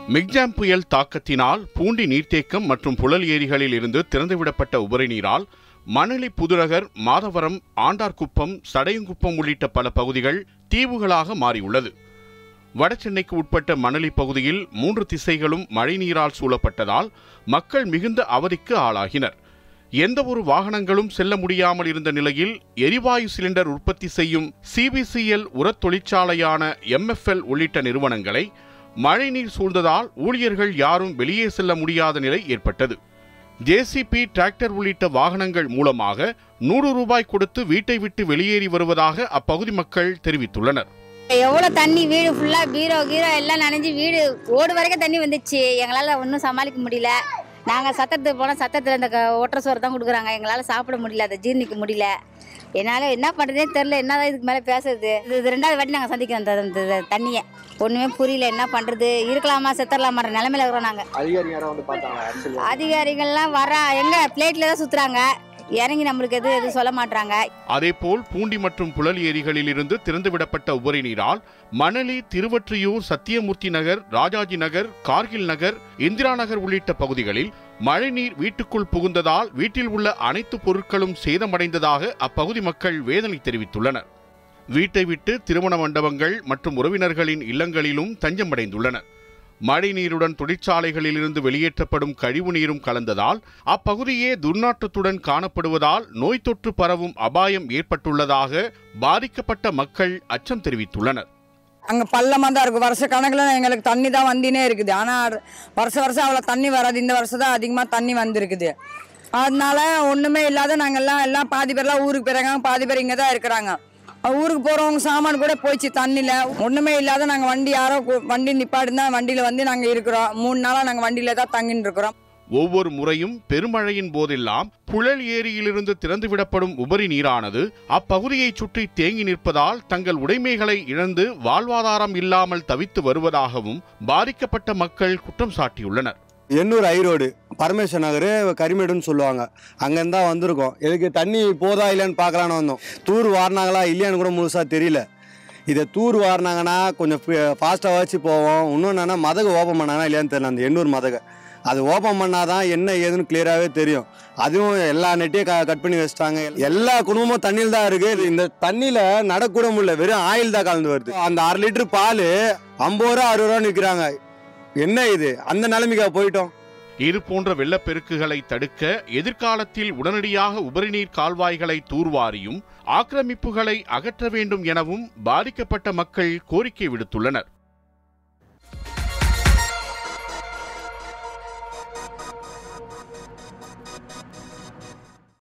Michaung புயல் தாக்கத்தினால் பூண்டி நீர்த்தேக்கம் மற்றும் புழல் ஏரிகளில் இருந்து திறந்துவிடப்பட்ட உபரி நீரால் மணலி புதுநகர் மாதவரம் ஆண்டார்குப்பம் சடையங்குப்பம் உள்ளிட்ட பல பகுதிகள் தீவுகளாக மாறியுள்ளது வடசென்னைக்கு உட்பட்ட மணலி பகுதியில் மூன்று திசைகளும் மழைநீரால் சூழப்பட்டதால் மக்கள் மிகுந்த அவதிக்கு ஆளாகினர் எந்த ஒரு வாகனங்களும் செல்ல முடியாமல் இருந்த நிலையில் எரிவாயு சிலிண்டர் உற்பத்தி செய்யும் சிபிசிஎல் உரத் தொழிற்சாலையான எம்எஃப்எல் உள்ளிட்ட நிறுவனங்களை மழைநீர் சூழ்ந்ததால் ஊழியர்கள் யாரும் வெளியே செல்ல முடியாத நிலை ஏற்பட்டது ஜேசிபி டிராக்டர் உள்ளிட்ட வாகனங்கள் மூலமாக நூறு ரூபாய் கொடுத்து வீட்டை விட்டு வெளியேறி வருவதாக அப்பகுதி மக்கள் தெரிவித்துள்ளனர் எவ்வளோ தண்ணி வீடு ஃபுல்லாக பீரோ கீரோ எல்லாம் நனைஞ்சு வீடு ஓடு வரைக்கும் தண்ணி வந்துச்சு எங்களால் ஒன்றும் சமாளிக்க முடியல நாங்கள் சத்தத்துக்கு போனால் சத்தத்தில் இந்த க- ஒற்றை சோறு தான் கொடுக்குறாங்க எங்களால் சாப்பிட முடியல அதை ஜீர்ணிக்க முடியல என்னால் என்ன பண்ணுறதே தெரில என்னதான் இதுக்கு மேலே பேசுறது இது இது ரெண்டாவது வாட்டி நாங்கள் சந்திக்கிறோம் இந்த இந்த- இந்த தண்ணியை ஒன்றுமே புரியல என்ன பண்ணுறது இருக்கலாமா செத்துடலாமான்ற நிலமையில இருக்கிறோம் நாங்கள் அதிகாரி யாரும் வந்து பார்த்தாங்களா அரசியல் அதிகாரிகள்லாம் வர எங்கே பிளேட்டில் தான் சுற்றுறாங்க இறங்கி நம்மளுக்கு எதுவும் எதுவும் சொல்ல மாட்றாங்க அதேபோல் பூண்டி மற்றும் புழல் ஏரிகளில் இருந்து திறந்துவிடப்பட்ட உபரி நீரால் மணலி திருவொற்றியூர் சத்தியமூர்த்தி நகர் ராஜாஜி நகர் கார்கில் நகர் இந்திரா நகர் உள்ளிட்ட பகுதிகளில் மழைநீர் வீட்டுக்குள் புகுந்ததால் வீட்டில் உள்ள அனைத்து பொருட்களும் சேதமடைந்ததாக அப்பகுதி மக்கள் வேதனை தெரிவித்துள்ளனர் வீட்டை விட்டு திருமண மண்டபங்கள் மற்றும் உறவினர்களின் இல்லங்களிலும் தஞ்சமடைந்துள்ளனர் மழைநீருடன் தொழிற்சாலைகளிலிருந்து வெளியேற்றப்படும் கழிவு நீரும் கலந்ததால் அப்பகுதியே துர்நாற்றத்துடன் காணப்படுவதால் நோய் தொற்று பரவும் அபாயம் ஏற்பட்டுள்ளதாக பாதிக்கப்பட்ட மக்கள் அச்சம் தெரிவித்துள்ளனர் அங்கே பள்ளமாக தான் இருக்கும் வருஷ கணக்கில் எங்களுக்கு தண்ணி தான் வந்தினே இருக்குது ஆனால் வருஷ வருஷம் அவ்வளோ தண்ணி வராது இந்த வருஷம் தான் அதிகமாக தண்ணி வந்திருக்குது அதனால ஒன்றுமே இல்லாத நாங்கள்லாம் எல்லாம் பாதி பேர்லாம் ஊருக்கு போயிறாங்க பாதி பேர் இங்கே தான் இருக்கிறாங்க ஊருக்கு போகிறவங்க சாமான் கூட போயிடுச்சு தண்ணியில் ஒன்றுமே இல்லாத நாங்கள் வண்டி யாரோ கு- வண்டி நிப்பாடு தான் வண்டியில் வந்து நாங்கள் இருக்கிறோம் மூணு நாளாக நாங்கள் வண்டியில் தான் தங்கின்னு இருக்கிறோம் ஒவ்வொரு முறையும் பெருமழையின் போதெல்லாம் புழல் ஏரியிலிருந்து திறந்துவிடப்படும் உபரி நீரானது அப்பகுதியை சுற்றி தேங்கி நிற்பதால் தங்கள் உடைமைகளை இழந்து வாழ்வாதாரம் இல்லாமல் தவித்து வருவதாகவும் பாதிக்கப்பட்ட மக்கள் குற்றம் சாட்டியுள்ளனர் எண்ணூர் ஐரோடு பரமேஸ்வர் நகர் கரிமேடுன்னு சொல்லுவாங்க அங்கேருந்து தான் வந்திருக்கோம் இதுக்கு தண்ணி போதா இல்லைன்னு பார்க்கலான்னு வந்தோம் தூர் வாரினாங்களா இல்லையான்னு கூட முழுசாக தெரியல இதை தூர் வாரினாங்கன்னா கொஞ்சம் ஃபாஸ்ட்டாக வச்சு போவோம் இன்னொன்று என்னன்னா மதகு ஓப்பன் பண்ணாங்கன்னா இல்லையான்னு தெரியல அந்த எண்ணூர் மதகு அது ஓப்பன் பண்ணாதான் என்ன ஏதுன்னு கிளியராகவே தெரியும் அதுவும் எல்லா நெட்டையும் க கட் பண்ணி வச்சுட்டாங்க எல்லா குடும்பமும் தண்ணியில் தான் இருக்குது இந்த தண்ணியில் நடக்கூட முடியல வெறும் ஆயில் தான் கலந்து வருது அந்த அரை லிட்டர் பால் ஐம்பது ரூபா அறுபது ரூபா நிற்கிறாங்க என்ன இது அந்த நிலைமைக்கா போயிட்டோம் இது போன்ற வெள்ளப்பெருக்குகளை தடுக்க எதிர்காலத்தில் உடனடியாக உபரிநீர் கால்வாய்களை தூர்வாரியும் ஆக்கிரமிப்புகளை அகற்ற வேண்டும் எனவும் பாதிக்கப்பட்ட மக்கள் கோரிக்கை விடுத்துள்ளனர்